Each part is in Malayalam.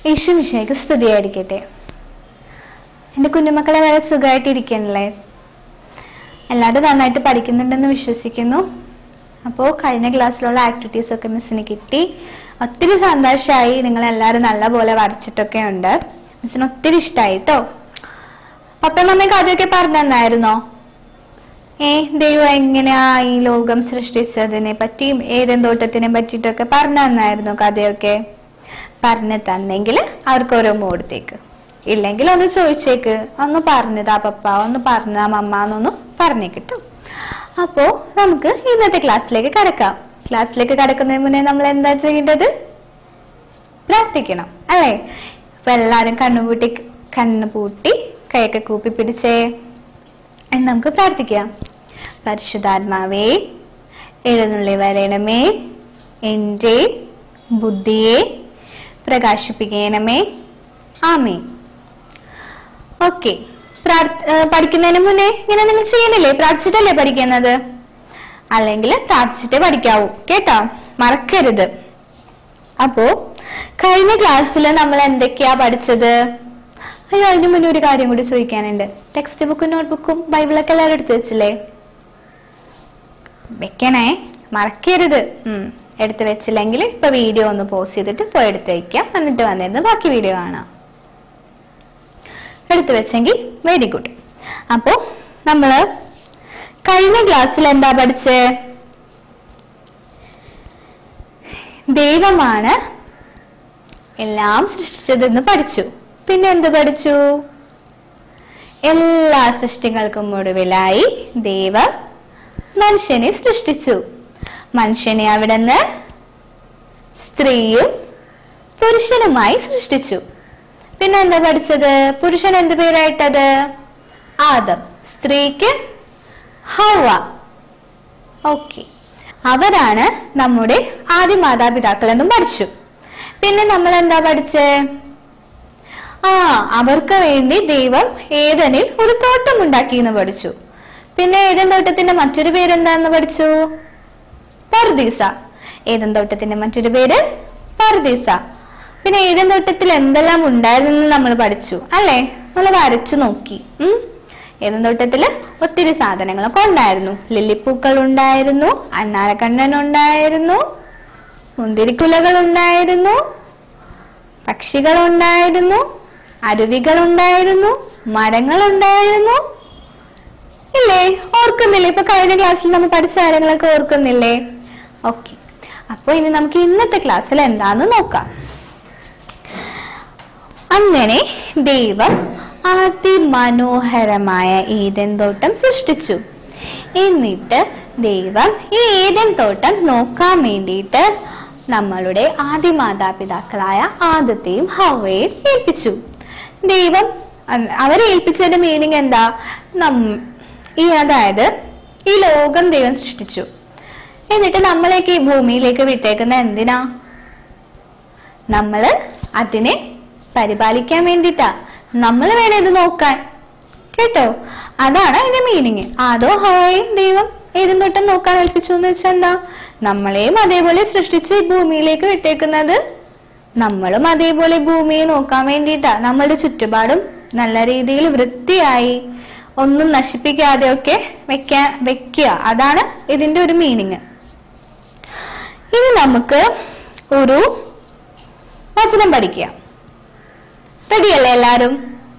യേശു മിശയ്ക്ക് സ്തുതിയായിരിക്കട്ടെ എൻ്റെ കുഞ്ഞുമക്കളെ വളരെ സുഖമായിട്ടിരിക്കണല്ലേ എല്ലാവരും നന്നായിട്ട് പഠിക്കുന്നുണ്ടെന്ന് വിശ്വസിക്കുന്നു അപ്പോൾ കഴിഞ്ഞ ക്ലാസ്സിലുള്ള ആക്ടിവിറ്റീസ് ഒക്കെ മിസ്സിന് കിട്ടി ഒത്തിരി സന്തോഷമായി നിങ്ങൾ എല്ലാവരും നല്ലപോലെ വരച്ചിട്ടൊക്കെ ഉണ്ട് മിസ്സിന് ഒത്തിരി ഇഷ്ടമായി കേട്ടോ പപ്പയും മമ്മയും കഥയൊക്കെ പറഞ്ഞു തന്നായിരുന്നോ ഏ ദൈവം എങ്ങനെയാ ഈ ലോകം സൃഷ്ടിച്ചതിനെ പറ്റിയും ഏതൻ തോട്ടത്തിനെ പറ്റിയിട്ടൊക്കെ പറഞ്ഞു തന്നായിരുന്നു കഥയൊക്കെ പറഞ്ഞു തന്നെങ്കിൽ അവർക്ക് ഓരോ കൊടുത്തേക്ക് ഇല്ലെങ്കിൽ ഒന്ന് ചോദിച്ചേക്ക് ഒന്ന് പറഞ്ഞതാ പപ്പ ഒന്ന് പറഞ്ഞതാ മമ്മ എന്നൊന്ന് പറഞ്ഞേ കിട്ടും അപ്പോ നമുക്ക് ഇന്നത്തെ ക്ലാസ്സിലേക്ക് കടക്കാം ക്ലാസ്സിലേക്ക് കടക്കുന്നതിന് മുന്നേ നമ്മൾ എന്താ ചെയ്യേണ്ടത് പ്രാർത്ഥിക്കണം അല്ലേ അപ്പൊ എല്ലാരും കണ്ണുപൂട്ടി കണ്ണുപൂട്ടി കൈയൊക്കെ കൂപ്പി പിടിച്ചേ എന്ന് നമുക്ക് പ്രാർത്ഥിക്കാം പരിശുദ്ധാത്മാവേ എഴുന്നള്ളി വരണമേ എൻ്റെ ബുദ്ധിയെ പ്രകാശിപ്പിക്കണമേ ആമേ ഓക്കെ പഠിക്കുന്നതിന് മുന്നേ ഇങ്ങനെ നിങ്ങൾ ചെയ്യുന്നില്ലേ പ്രാർത്ഥിച്ചിട്ടല്ലേ പഠിക്കുന്നത് അല്ലെങ്കിൽ പ്രാർത്ഥിച്ചിട്ടേ പഠിക്കാവൂ കേട്ടോ മറക്കരുത് അപ്പോ കഴിഞ്ഞ ക്ലാസ്സിൽ നമ്മൾ എന്തൊക്കെയാ പഠിച്ചത് അയ്യോ അതിന് മുന്നേ ഒരു കാര്യം കൂടി ചോദിക്കാനുണ്ട് ടെക്സ്റ്റ് ബുക്കും നോട്ട്ബുക്കും ബൈബിളൊക്കെ എല്ലാവരും എടുത്തു വെച്ചില്ലേ വെക്കണേ മറക്കരുത് ഉം എടുത്തു വെച്ചില്ലെങ്കിൽ ഇപ്പൊ വീഡിയോ ഒന്ന് പോസ്റ്റ് ചെയ്തിട്ട് പോയി എടുത്ത് വയ്ക്കാം എന്നിട്ട് വന്നിരുന്ന് ബാക്കി വീഡിയോ കാണാം എടുത്തു വെച്ചെങ്കിൽ വെരി ഗുഡ് അപ്പോ നമ്മള് കഴിഞ്ഞ ക്ലാസ്സിൽ എന്താ പഠിച്ചേ ദൈവമാണ് എല്ലാം സൃഷ്ടിച്ചതെന്ന് പഠിച്ചു പിന്നെ എന്ത് പഠിച്ചു എല്ലാ സൃഷ്ടികൾക്കും ഒടുവിലായി ദൈവം മനുഷ്യനെ സൃഷ്ടിച്ചു മനുഷ്യനെ അവിടുന്ന് സ്ത്രീയും പുരുഷനുമായി സൃഷ്ടിച്ചു പിന്നെ എന്താ പഠിച്ചത് പുരുഷൻ എന്ത് പേരായിട്ടത് ആദം സ്ത്രീക്ക് ഹൗവ ഓക്കെ അവരാണ് നമ്മുടെ ആദ്യ മാതാപിതാക്കൾ എന്നും പഠിച്ചു പിന്നെ നമ്മൾ എന്താ പഠിച്ചേ ആ അവർക്ക് വേണ്ടി ദൈവം ഏതനിൽ ഒരു തോട്ടം ഉണ്ടാക്കി എന്ന് പഠിച്ചു പിന്നെ ഏതൻ തോട്ടത്തിന്റെ മറ്റൊരു പേരെന്താന്ന് പഠിച്ചു പർദീസ ഏതൻ തോട്ടത്തിന്റെ മറ്റൊരു പേര് പർദീസ പിന്നെ ഏതൻ തോട്ടത്തിൽ എന്തെല്ലാം ഉണ്ടായിരുന്നു നമ്മൾ പഠിച്ചു അല്ലേ നമ്മൾ വരച്ചു നോക്കി ഉം ഏതൻ തോട്ടത്തില് ഒത്തിരി സാധനങ്ങളൊക്കെ ഉണ്ടായിരുന്നു ലില്ലിപ്പൂക്കൾ ഉണ്ടായിരുന്നു അണ്ണാരക്കണ്ണൻ ഉണ്ടായിരുന്നു മുന്തിരിക്കുലകൾ ഉണ്ടായിരുന്നു പക്ഷികൾ ഉണ്ടായിരുന്നു അരുവികൾ ഉണ്ടായിരുന്നു മരങ്ങൾ ഉണ്ടായിരുന്നു ഇല്ലേ ഓർക്കുന്നില്ലേ ഇപ്പൊ കഴിഞ്ഞ ക്ലാസ്സിൽ നമ്മൾ പഠിച്ച കാര്യങ്ങളൊക്കെ ഓർക്കുന്നില്ലേ ഓക്കെ അപ്പൊ ഇനി നമുക്ക് ഇന്നത്തെ ക്ലാസ്സിൽ എന്താന്ന് നോക്കാം അങ്ങനെ ദൈവം അതിമനോഹരമായ ഏതൻ തോട്ടം സൃഷ്ടിച്ചു എന്നിട്ട് ദൈവം ഈ ഏതൻ തോട്ടം നോക്കാൻ വേണ്ടിയിട്ട് നമ്മളുടെ ആദ്യ മാതാപിതാക്കളായ ആദത്തെയും ഹവയെയും ഏൽപ്പിച്ചു ദൈവം അ- അവരെ ഏൽപ്പിച്ചതിന്റെ മീനിങ് എന്താ നം ഈ അതായത് ഈ ലോകം ദൈവം സൃഷ്ടിച്ചു എന്നിട്ട് നമ്മളേക്ക് ഈ ഭൂമിയിലേക്ക് വിട്ടേക്കുന്ന എന്തിനാ നമ്മള് അതിനെ പരിപാലിക്കാൻ വേണ്ടിട്ടാ നമ്മൾ വേണം ഇത് നോക്കാൻ കേട്ടോ അതാണ് അതിന്റെ മീനിങ് ആദോ ഹവായും ദൈവം ഏതും തൊട്ടും നോക്കാൻ ഏൽപ്പിച്ചു എന്ന് വെച്ചാൽ എന്താ നമ്മളെയും അതേപോലെ സൃഷ്ടിച്ച് ഈ ഭൂമിയിലേക്ക് വിട്ടേക്കുന്നത് നമ്മളും അതേപോലെ ഭൂമിയെ നോക്കാൻ വേണ്ടിയിട്ടാ നമ്മളുടെ ചുറ്റുപാടും നല്ല രീതിയിൽ വൃത്തിയായി ഒന്നും നശിപ്പിക്കാതെ ഒക്കെ വെക്കാൻ വെക്കുക അതാണ് ഇതിന്റെ ഒരു മീനിങ് ഇനി നമുക്ക് ഒരു വചനം പഠിക്കാം റെഡിയല്ലേ എല്ലാരും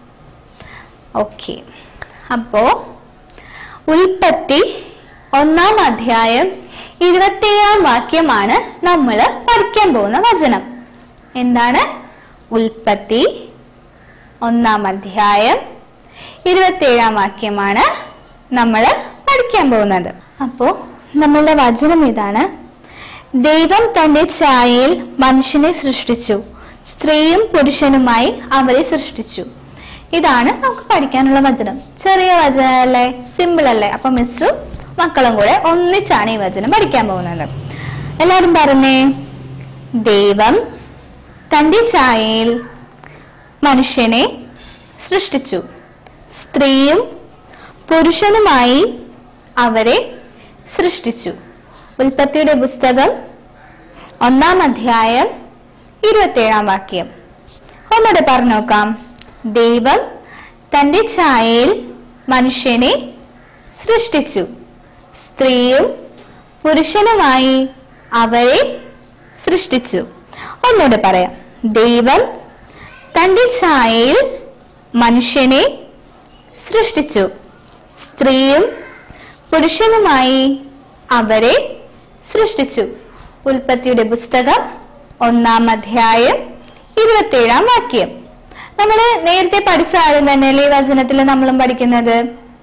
ഓക്കെ അപ്പോ ഉൽപ്പത്തി ഒന്നാം അധ്യായം ഇരുപത്തേഴാം വാക്യമാണ് നമ്മൾ പഠിക്കാൻ പോകുന്ന വചനം എന്താണ് ഉൽപ്പത്തി ഒന്നാം അധ്യായം ഇരുപത്തേഴാം വാക്യമാണ് നമ്മൾ പഠിക്കാൻ പോകുന്നത് അപ്പോ നമ്മളുടെ വചനം ഇതാണ് ദൈവം തന്റെ ഛായയിൽ മനുഷ്യനെ സൃഷ്ടിച്ചു സ്ത്രീയും പുരുഷനുമായി അവരെ സൃഷ്ടിച്ചു ഇതാണ് നമുക്ക് പഠിക്കാനുള്ള വചനം ചെറിയ വചനം അല്ലേ സിമ്പിൾ അല്ലേ അപ്പൊ മിസ്സും മക്കളും കൂടെ ഒന്നിച്ചാണ് ഈ വചനം പഠിക്കാൻ പോകുന്നത് എല്ലാവരും പറഞ്ഞേ ദൈവം തന്റെ ഛായയിൽ മനുഷ്യനെ സൃഷ്ടിച്ചു സ്ത്രീയും പുരുഷനുമായി അവരെ സൃഷ്ടിച്ചു ഉൽപ്പത്തിയുടെ പുസ്തകം ഒന്നാം അധ്യായം ഇരുപത്തേഴാം വാക്യം ഒന്നുകൂടെ പറഞ്ഞു നോക്കാം ദൈവം തന്റെ ഛായയിൽ മനുഷ്യനെ സൃഷ്ടിച്ചു സ്ത്രീയും പുരുഷനുമായി അവരെ സൃഷ്ടിച്ചു ഒന്നുകൂടെ പറയാം ദൈവം തന്റെ ഛായയിൽ മനുഷ്യനെ സൃഷ്ടിച്ചു സ്ത്രീയും പുരുഷനുമായി അവരെ സൃഷ്ടിച്ചു ഉൽപ്പത്തിയുടെ പുസ്തകം ഒന്നാം അധ്യായം ഇരുപത്തേഴാം വാക്യം നമ്മൾ നേരത്തെ പഠിച്ച ആരും തന്നെയല്ലേ ഈ വചനത്തിൽ നമ്മളും പഠിക്കുന്നത്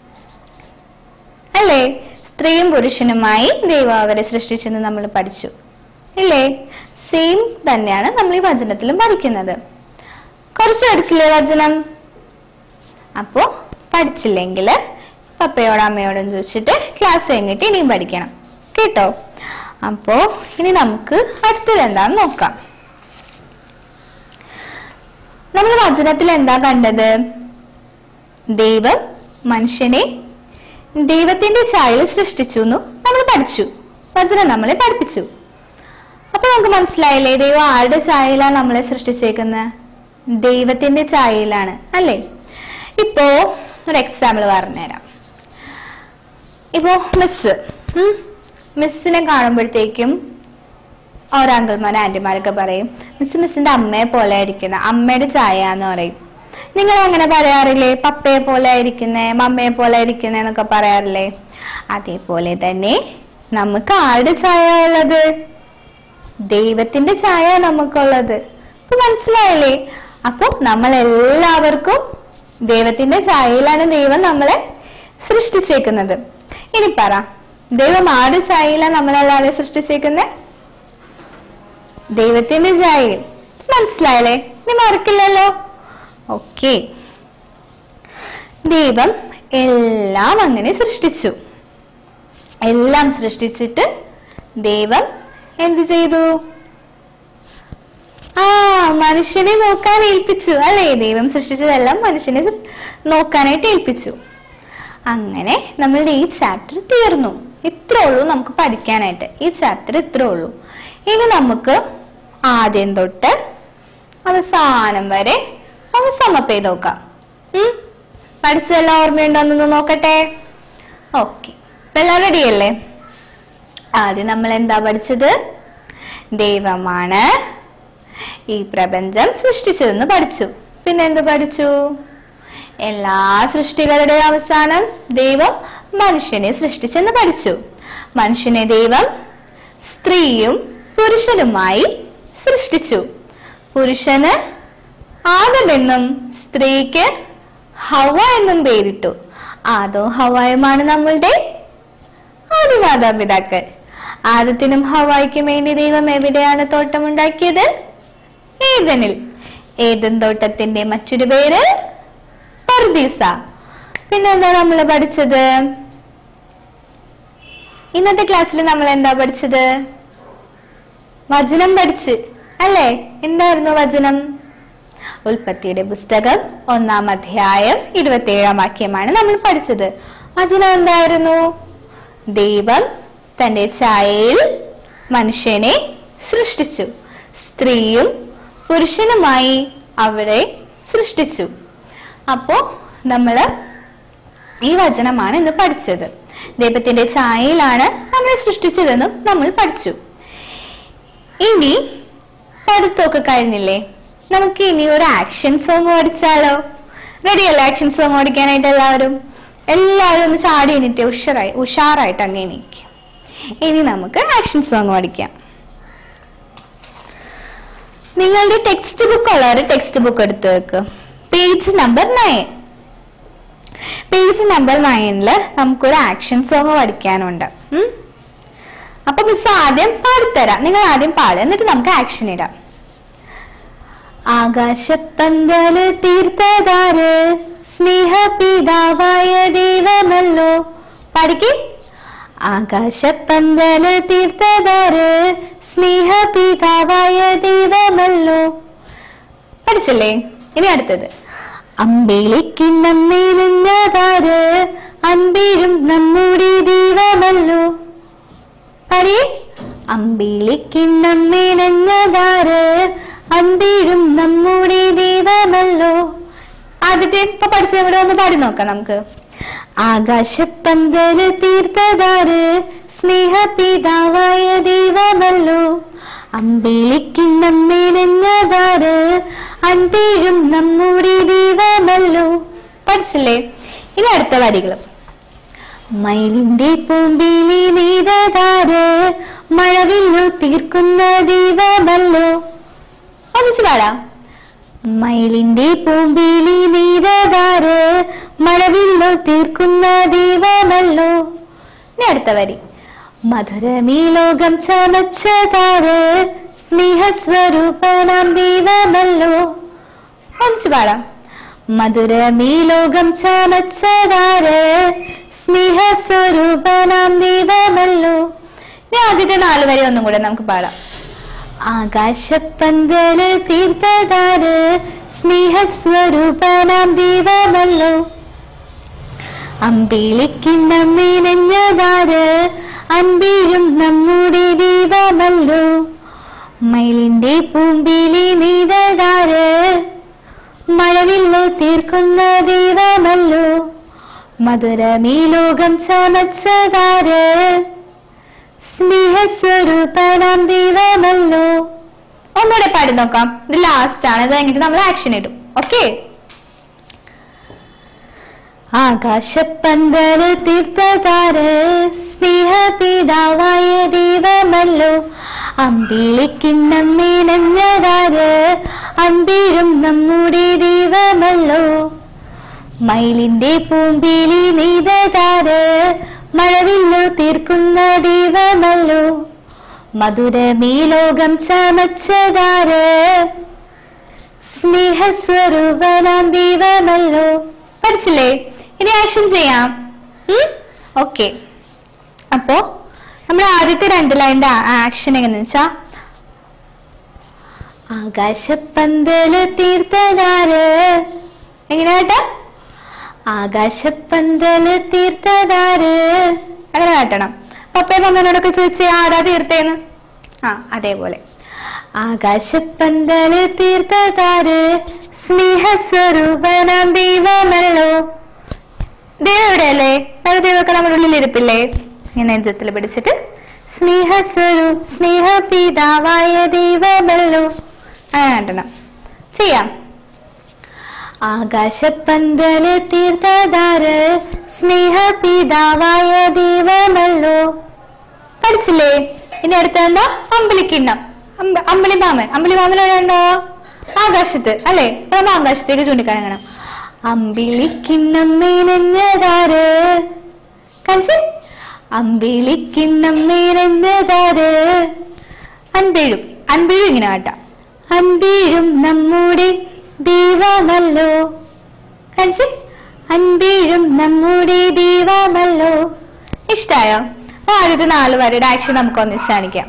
അല്ലേ സ്ത്രീയും പുരുഷനുമായി ദൈവം അവരെ സൃഷ്ടിച്ചെന്ന് നമ്മൾ പഠിച്ചു ഇല്ലേ സെയിം തന്നെയാണ് നമ്മൾ ഈ വചനത്തിലും പഠിക്കുന്നത് കുറച്ച് പഠിച്ചില്ലേ വചനം അപ്പോ പഠിച്ചില്ലെങ്കിൽ പപ്പയോടും അമ്മയോടും ചോദിച്ചിട്ട് ക്ലാസ് കഴിഞ്ഞിട്ട് ഇനിയും പഠിക്കണം കേട്ടോ അപ്പോ ഇനി നമുക്ക് അടുത്തത് എന്താന്ന് നോക്കാം നമ്മൾ വചനത്തിൽ എന്താ കണ്ടത് ദൈവം മനുഷ്യനെ ദൈവത്തിന്റെ ഛായയിൽ സൃഷ്ടിച്ചു എന്ന് നമ്മൾ പഠിച്ചു വചനം നമ്മളെ പഠിപ്പിച്ചു അപ്പൊ നമുക്ക് മനസ്സിലായില്ലേ ദൈവം ആരുടെ ഛായയിലാണ് നമ്മളെ സൃഷ്ടിച്ചേക്കുന്നത് ദൈവത്തിന്റെ ഛായയിലാണ് അല്ലേ ഇപ്പോ ഒരു എക്സാമ്പിൾ പറഞ്ഞുതരാം ഇപ്പോ മിസ് മിസ്സിനെ കാണുമ്പോഴത്തേക്കും ഓരോ അങ്കിൾമാർ ആന്റിമാരൊക്കെ പറയും മിസ് മിസ്സിന്റെ അമ്മയെ പോലെ ആയിരിക്കുന്ന അമ്മയുടെ ചായ എന്ന് പറയും നിങ്ങൾ അങ്ങനെ പറയാറില്ലേ പപ്പയെ പോലെ ആയിരിക്കുന്നേ മമ്മയെ പോലെ ആയിരിക്കുന്നേ എന്നൊക്കെ പറയാറില്ലേ അതേപോലെ തന്നെ നമുക്ക് ആരുടെ ചായ ഉള്ളത് ദൈവത്തിന്റെ ചായ നമുക്കുള്ളത് ഇപ്പൊ മനസ്സിലായില്ലേ അപ്പൊ നമ്മൾ എല്ലാവർക്കും ദൈവത്തിന്റെ ചായയിലാണ് ദൈവം നമ്മളെ സൃഷ്ടിച്ചേക്കുന്നത് ഇനി പറ ദൈവം ആരുടെ ചായയിലാണ് നമ്മളെല്ലാവരെയും സൃഷ്ടിച്ചേക്കുന്നത് ദൈവത്തിന്റെ ചായയിൽ മനസ്സിലായല്ലേ നീ മറക്കില്ലല്ലോ ഓക്കെ ദൈവം എല്ലാം അങ്ങനെ സൃഷ്ടിച്ചു എല്ലാം സൃഷ്ടിച്ചിട്ട് ദൈവം എന്ത് ചെയ്തു ആ മനുഷ്യനെ നോക്കാൻ ഏൽപ്പിച്ചു അല്ലേ ദൈവം സൃഷ്ടിച്ചതെല്ലാം മനുഷ്യനെ സൃ- നോക്കാനായിട്ട് ഏൽപ്പിച്ചു അങ്ങനെ നമ്മളുടെ ഈ ചാപ്റ്റർ തീർന്നു ഇത്രേ ഉള്ളൂ നമുക്ക് പഠിക്കാനായിട്ട് ഈ ചാപ്റ്റർ ഇത്രേ ഉള്ളൂ ഇനി നമുക്ക് ആദ്യം തൊട്ട് അവസാനം വരെ ഒന്ന് സമപ്പ് ചെയ്ത് നോക്കാം ഉം? പഠിച്ചതെല്ലാം ഓർമ്മയുണ്ടോന്നൊന്ന് നോക്കട്ടെ ഓക്കെ എല്ലാം റെഡി അല്ലേ ആദ്യം നമ്മൾ എന്താ പഠിച്ചത് ദൈവമാണ് ഈ പ്രപഞ്ചം സൃഷ്ടിച്ചതെന്ന് പഠിച്ചു പിന്നെ എന്ത് പഠിച്ചു എല്ലാ സൃഷ്ടികളുടെ അവസാനം ദൈവം മനുഷ്യനെ സൃഷ്ടിച്ചെന്ന് പഠിച്ചു മനുഷ്യനെ ദൈവം സ്ത്രീയും പുരുഷനുമായി സൃഷ്ടിച്ചു പുരുഷന് ആദമെന്നും സ്ത്രീക്ക് ഹവ എന്നും പേരിട്ടു ആദവും ഹവായുമാണ് നമ്മളുടെ ആദ്യ മാതാപിതാക്കൾ ആദത്തിനും ഹവായിക്കും വേണ്ടി ദൈവം എവിടെയാണ് തോട്ടമുണ്ടാക്കിയത് ഏതനിൽ ഏതൻ തോട്ടത്തിന്റെ മറ്റൊരു പേര് പർദീസ പിന്നെന്താ നമ്മൾ പഠിച്ചത് ഇന്നത്തെ ക്ലാസ്സിൽ നമ്മൾ എന്താ പഠിച്ചത് വചനം പഠിച്ച് അല്ലേ എന്തായിരുന്നു വചനം ഉൽപ്പത്തിയുടെ പുസ്തകം ഒന്നാം അധ്യായം ഇരുപത്തിയേഴാം വാക്യമാണ് നമ്മൾ പഠിച്ചത് വചനം എന്തായിരുന്നു ദൈവം തന്റെ ഛായയിൽ മനുഷ്യനെ സൃഷ്ടിച്ചു സ്ത്രീയും പുരുഷനുമായി അവരെ സൃഷ്ടിച്ചു അപ്പോ നമ്മള് ഈ വചനമാണ് ഇന്ന് പഠിച്ചത് ദൈവത്തിന്റെ ഛായയിലാണ് നമ്മളെ സൃഷ്ടിച്ചതെന്നും നമ്മൾ പഠിച്ചു ഇനി പഠിത്തമൊക്കെ കഴിഞ്ഞില്ലേ നമുക്ക് ഇനി ഒരു ആക്ഷൻ സോങ് പഠിച്ചാലോ റെഡി അല്ലേ ആക്ഷൻ സോങ് പഠിക്കാനായിട്ട് എല്ലാവരും എല്ലാവരും ഒന്ന് ചാടി എണീറ്റ് ഉഷാറായി ഉഷാറായിട്ട് അങ്ങ് എണീക്കും ഇനി നമുക്ക് ആക്ഷൻ സോങ് പഠിക്കാം നിങ്ങളുടെ ടെക്സ്റ്റ് ബുക്ക് ഉള്ളവർ ടെക്സ്റ്റ് ബുക്ക് എടുത്ത് വെക്ക് page number nine page number നയനില് നമുക്കൊരു ആക്ഷൻ സോങ് പഠിക്കാനുണ്ട് ഉം? അപ്പൊ മിസ് ആദ്യം പാടിത്തരാം നിങ്ങൾ ആദ്യം പാടുക എന്നിട്ട് നമുക്ക് ആക്ഷൻ ഇടാം ആകാശപ്പന്തല് തീർത്തതാര് സ്നേഹപിതാവായ ദൈവമല്ലോ പാടിക്കേ ആകാശപ്പന്തല് തീർത്തതാര് സ്നേഹപിതാവായ ദൈവമല്ലോ പഠിച്ചല്ലേ ഇനി അടുത്തത് അമ്പേലിക്കിണ്ണം നീനുന്നതാര് അൻപേരും നമ്മുടെ ദൈവമല്ലോ പറയേ അമ്പിളിക്കിണ്ണം മേനഞ്ഞതാര് അന്തിഴും നമ്മുടെ ദൈവമല്ലോ ആദ്യത്തെ ഇപ്പൊ പഠിച്ചത് കൂടെ ഒന്ന് പാടി നോക്കാം നമുക്ക് ആകാശപ്പന്തല് തീർത്തതാറ് സ്നേഹപിതാവായ ദൈവമല്ലോ അമ്പിളിക്കിണ്ണം മെനഞ്ഞതാറ് അന്തിഴും നമ്മുടെ ദൈവമല്ലോ പഠിച്ചില്ലേ ഇനി അടുത്ത വരികൾ മയിലിന്റെ പൂമ്പിലി നെയ്തതാറ് മഴവില്ലു തീർക്കുന്ന ദൈവമല്ലോ ഒന്നിച്ചു പാടാം മയിലിന്റെ പൂമ്പിലി നെയ്തതാറ് മഴവില്ലു തീർക്കുന്ന ദൈവമല്ലോ ഇനി അടുത്ത വരി മധുരമീ ലോകം ചമച്ചതാറ് സ്നേഹസ്വരൂപനാം ദൈവമല്ലോ ഒന്നിച്ചു പാടാം മധുരമീ ലോകം ചമച്ചതാറ് സ്നേഹസ്വരൂപനാം ദൈവമല്ലോ ഇനി ആദ്യത്തെ നാല് വരി ഒന്നും കൂടെ നമുക്ക് പാടാം ആകാശപ്പന്തല് തീർത്തതാറ് സ്നേഹസ്വരൂപനാം ദൈവമല്ലോ അമ്പിളിക്കിണ്ണം നിറഞ്ഞതാറ് അൻപിഴും നമ്മുടെ ദൈവമല്ലോ മയിലിന്റെ പൂമ്പിലി നീതതാറ് മഴവില്ല് തീർക്കുന്ന ദൈവമല്ലോ മധുരമീ ലോകം ചമച്ചതാറ് സ്നേഹസ്വരൂപനാം ദൈവമല്ലോ ഒന്നുകൂടെ പാടി നോക്കാം ഇത് ലാസ്റ്റ് ആണ് ഇത് കഴിഞ്ഞിട്ട് നമ്മൾ ആക്ഷൻ ഇടും ഓക്കെ ആകാശപ്പന്തല് തീർത്തതാറ് സ്നേഹപിതാവായ ദൈവമല്ലോ അമ്പിളിക്കിണ്ണം നിറഞ്ഞതാറ് അമ്പിഴും നമ്മുടെ ദൈവമല്ലോ മയിലിന്റെ പൂമ്പിലി നെയ്തതാറ് മഴവില്ലു തീർക്കുന്ന ദൈവമല്ലോ മധുരമീ ലോകം ചമച്ചതാറ് സ്നേഹസ്വരൂപനാം ദൈവമല്ലോ പഠിച്ചില്ലേ ഇനി ആക്ഷൻ ചെയ്യാം ഓക്കെ അപ്പോ നമ്മുടെ ആദ്യത്തെ രണ്ട് ലൈൻ്റെ ആക്ഷൻ എങ്ങനെയാന്ന് വെച്ചാ ആകാശപ്പന്തല് തീർത്തതാറ് എങ്ങനെ കേട്ടാ ആകാശപ്പന്തല് തീർത്തതാറ് അങ്ങനെ കാട്ടണം പപ്പയും മമ്മനോടൊക്കെ ചോദിച്ചേ ആരാ തീർത്തേന്ന് ആ അതേപോലെ ആകാശപ്പന്തല് തീർത്തതാറ് സ്നേഹസ്വരൂപനാം ദൈവമല്ലോ ദൈവം എവിടെയല്ലേ ദൈവമൊക്കെ നമ്മുടെ ഉള്ളിൽ ഇരിപ്പില്ലേ ഇങ്ങനെ നെഞ്ചത്തിൽ പിടിച്ചിട്ട് സ്നേഹസ്വരൂ സ്നേഹപിതാവായ ദൈവമല്ലോ അങ്ങനെ കാട്ടണം ചെയ്യാം ആകാശപ്പന്തല് തീർത്തതാറ് സ്നേഹപിതാവായ ദൈവമല്ലോ പഠിച്ചില്ലേ ഇനി അടുത്ത എന്താ അമ്പലിക്കിണ്ണം അമ്പ- അമ്പലിമാമൻ അമ്പലിമാമൻ എവിടെ ഉണ്ടോ ആകാശത്ത് അല്ലേ അപ്പൊ നമ്മൾ ആകാശത്തേക്ക് ചൂണ്ടിക്കാണണം അമ്പിളിക്കിണ്ണം മേനഞ്ഞതാറ് കാണിച്ച് അമ്പിളിക്കിണ്ണം മേനഞ്ഞതാറ് അൻപേഴും അൻപേഴും ഇങ്ങനെ കാട്ടാം അൻപേഴും നമ്മുടെ ദൈവമല്ലോ കാണിച്ച് അൻപേഴും നമ്മുടെ ദൈവമല്ലോ ഇഷ്ടായോ അപ്പൊ ആദ്യത്തെ നാല് വരുടെ ആക്ഷൻ നമുക്ക് ഒന്നിച്ച് കാണിക്കാം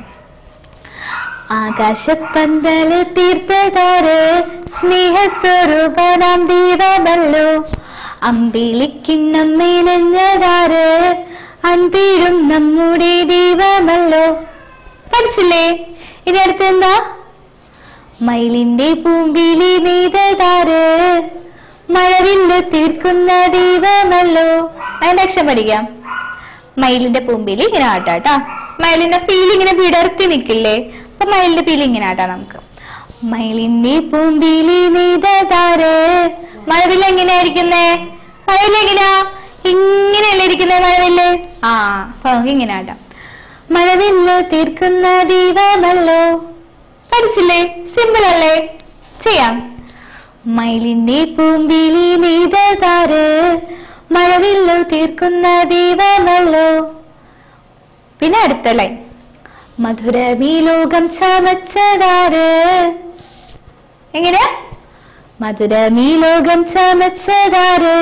ആകാശപ്പന്തല് തീർത്തതാറ് സ്നേഹസ്വരൂപനാം ദൈവമല്ലോ അമ്പിളിക്കിണ്ണം മേനഞ്ഞതാറ് അന്തിഴും നമ്മുടെ ദൈവമല്ലോ പഠിച്ചില്ലേ ഇനി അടുത്ത് എന്താ മയിലിന്റെ പൂമ്പിലി നെയ്തതാറ് മഴവില്ല് തീർക്കുന്ന ദൈവമല്ലോ അതിന്റെ അക്ഷം പഠിക്കാം മയിലിന്റെ പൂമ്പിലി ഇങ്ങനെ ആട്ടാട്ടാ മയിലിന്റെ പീലി ഇങ്ങനെ വിടർത്തി നിൽക്കില്ലേ അപ്പൊ മയിലിന്റെ പീലി ഇങ്ങനെ ആട്ടാ നമുക്ക് മയിലിന്റെ പൂമ്പിലി നെയ്തതാറ് മഴവില്ല് എങ്ങനെയായിരിക്കുന്നേ മഴവില്ല് എങ്ങനെയാ ഇങ്ങനെയല്ലേ ഇരിക്കുന്നേ മഴവില്ല് ആ അപ്പൊ നമുക്ക് ഇങ്ങനെ ആട്ടാം മഴവില്ല് തീർക്കുന്ന ദൈവമല്ലോ പഠിച്ചില്ലേ സിമ്പിൾ അല്ലേ ചെയ്യാം മയിലിന്റെ പൂമ്പിലി നെയ്തതാറ് മഴവില്ലു തീർക്കുന്ന ദൈവമല്ലോ പിന്നെ അടുത്ത ലൈൻ മധുരമീ ലോകം ചമച്ചതാറ് എങ്ങനെ മധുരമീ ലോകം ചമച്ചതാറ്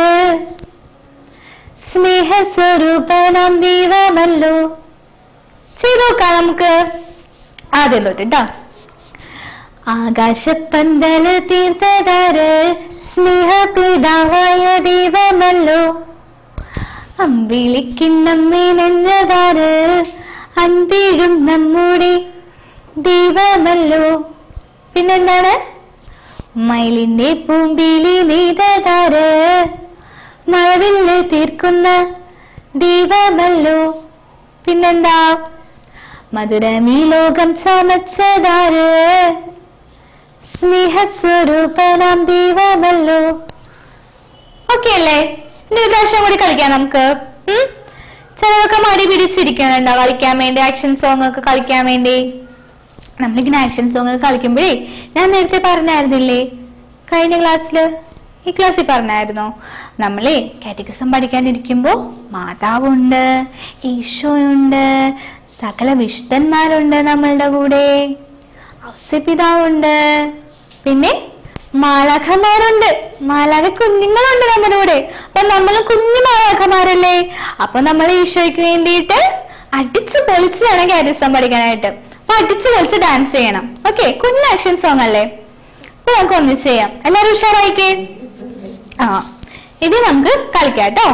സ്നേഹസ്വരൂപനാം ദൈവമല്ലോ ചെയ്തു നോക്കാം നമുക്ക് ആദ്യം തൊട്ട് ട്ടോ ആകാശപ്പന്തല് തീർത്തതാറ് സ്നേഹപിതാവായ ദൈവമല്ലോ അമ്പിളിക്കിണ്ണം മേനഞ്ഞതാറ് അൻപിഴും നമ്മുടെ ദൈവമല്ലോ പിന്നെന്താണ് മയിലിന്റെ പൂമ്പിലി നീതകാര് മഴവില്ല് തീർക്കുന്ന ദീപമല്ലോ പിന്നെന്താ മധുരമീ ലോകം ചമച്ചതാര് സ്നേഹസ്വരൂപനാം ദൈവമല്ലോ ഓക്കെ അല്ലേ ഇനി ഒരു പ്രാവശ്യം കൂടി കളിക്കാം നമുക്ക് ഉം? ചിലരൊക്കെ മടി പിടിച്ചിരിക്കുന്നുണ്ടോ കളിക്കാൻ വേണ്ടി ആക്ഷൻ സോങ് ഒക്കെ കളിക്കാൻ വേണ്ടി നമ്മളിങ്ങനെ ആക്ഷൻ സോങ് ഒക്കെ കളിക്കുമ്പോഴേ ഞാൻ നേരത്തെ പറഞ്ഞായിരുന്നില്ലേ കഴിഞ്ഞ ക്ലാസ്സിൽ ഈ ക്ലാസ്സിൽ പറഞ്ഞായിരുന്നോ നമ്മളെ കാറ്റഗറിസം പഠിക്കാനിരിക്കുമ്പോൾ മാതാവുണ്ട് ഈശോയുണ്ട് സകല വിശുദ്ധന്മാരുണ്ട് നമ്മളുടെ കൂടെ ഔസ്യപിതാവുണ്ട് പിന്നെ മാലാഖമാരുണ്ട് മാലാഖ കുഞ്ഞുങ്ങളുണ്ട് നമ്മുടെ കൂടെ അപ്പൊ നമ്മൾ കുഞ്ഞു മാലാഖമാരല്ലേ അപ്പൊ നമ്മൾ ഈശോയ്ക്ക് വേണ്ടിയിട്ട് അടിച്ചു പൊളിച്ച് വേണം കാരിസം പഠിക്കാനായിട്ട് അപ്പൊ അടിച്ചു പൊളിച്ച് ഡാൻസ് ചെയ്യണം ഓക്കെ കുഞ്ഞു ആക്ഷൻ സോങ് അല്ലേ അപ്പൊ നമുക്ക് ഒന്നിച്ച് ചെയ്യാം എല്ലാവരും ഉഷാറായിക്കേ ആ ഇത് നമുക്ക് കളിക്കാം കേട്ടോ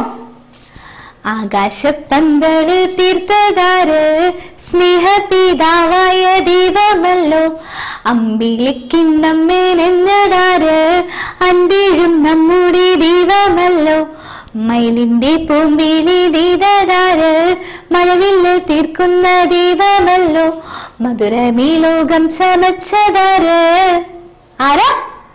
ആകാശപ്പന്തല് തീർത്തകാര് സ്നേഹപിതാവായ ദൈവമല്ലോ അമ്പിളിക്കിണ്ണമ്മേ നെഞ്ഞതാര് അൻപീഴും നമ്മുടെ ദൈവമല്ലോ മയിലിന്റെ പൂമ്പിലി ദീതതാര് മഴവില്ല് തീർക്കുന്ന ദൈവമല്ലോ മധുരമീ ലോകം ചമച്ചതാര് ആരാ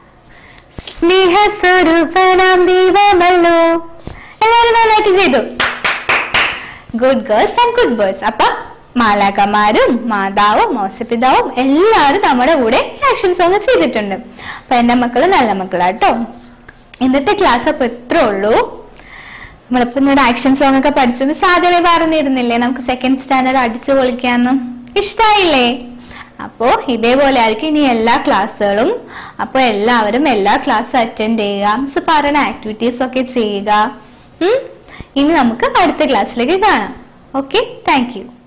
സ്നേഹസ്വരൂപനാം ദൈവമല്ലോ എല്ലാവരും നന്നായിട്ട് ചെയ്തു good girls and good boys അപ്പൊ മാലാക്കന്മാരും മാതാവും മോസപിതാവും എല്ലാവരും നമ്മുടെ കൂടെ ആക്ഷൻ സോങ് ചെയ്തിട്ടുണ്ട് അപ്പൊ എന്റെ മക്കള് നല്ല മക്കളാട്ടോ ഇന്നത്തെ ക്ലാസ് അപ്പൊ ഇത്രേ ഉള്ളൂ നമ്മളിപ്പോ ഇന്നൊരു ആക്ഷൻ സോങ് ഒക്കെ പഠിച്ചു സാധ്യത പറഞ്ഞിരുന്നില്ലേ നമുക്ക് സെക്കൻഡ് സ്റ്റാൻഡേർഡ് അടിച്ചു പൊളിക്കാന്ന് ഇഷ്ടായില്ലേ അപ്പോ ഇതേപോലെ ആയിരിക്കും ഇനി എല്ലാ ക്ലാസ്സുകളും അപ്പൊ എല്ലാവരും എല്ലാ ക്ലാസ്സും അറ്റൻഡ് ചെയ്യുക മിസ് പറയുന്ന ആക്ടിവിറ്റീസ് ഒക്കെ ചെയ്യുക ഉം? ഇനി നമുക്ക് അടുത്ത ക്ലാസ്സിലേക്ക് കാണാം ഓക്കെ താങ്ക് യു